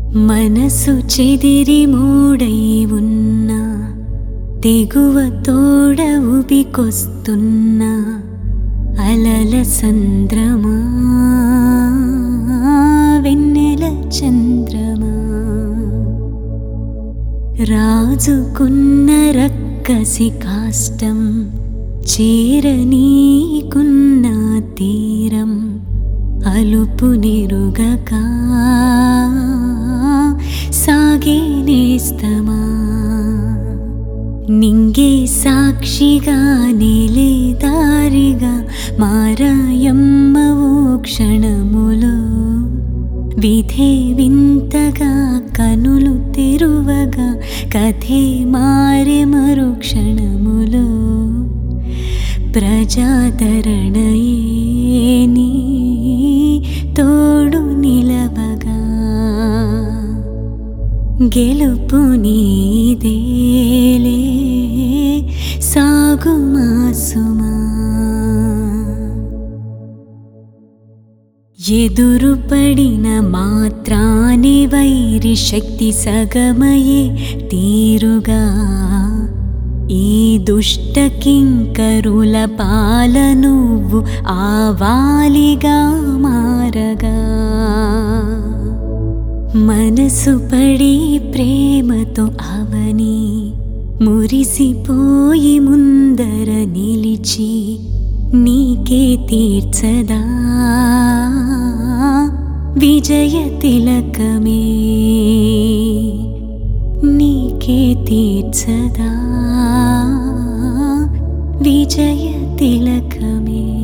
మనసు చెదిరి మూడై ఉన్న తెగువ తోడ ఉబికొస్తున్న అలల సంద్రమా వెన్నెల చంద్రమా రాజుకున్న రక్కసి కాష్టం చేరనీకున్న తీరం అలుపు నిరుగక సాగే నేస్తమా నింగే సాక్షిగా నిలే దారిగా మారాయమ్మవో క్షణములో విధే వింతగా కనులు తెరువగా కథే మారే మరు క్షణములో ప్రజాదరణయే నీ తోడు నిలవగా గెలుపు నీదేలే సాగుమా సుమా ఎదురు పడిన మాత్రాని వైరి శక్తి సగమయే తీరుగా ఈ దుష్ట కింకరుల పాల నువ్వు ఆవాలిగా మారగా మనసు పడి ప్రేమతో అవని మురిసిపోయి ముందర నిలిచి నీకే తీర్చదా విజయ తిలకమే నీకే తీర్చదా విజయ తిలకమే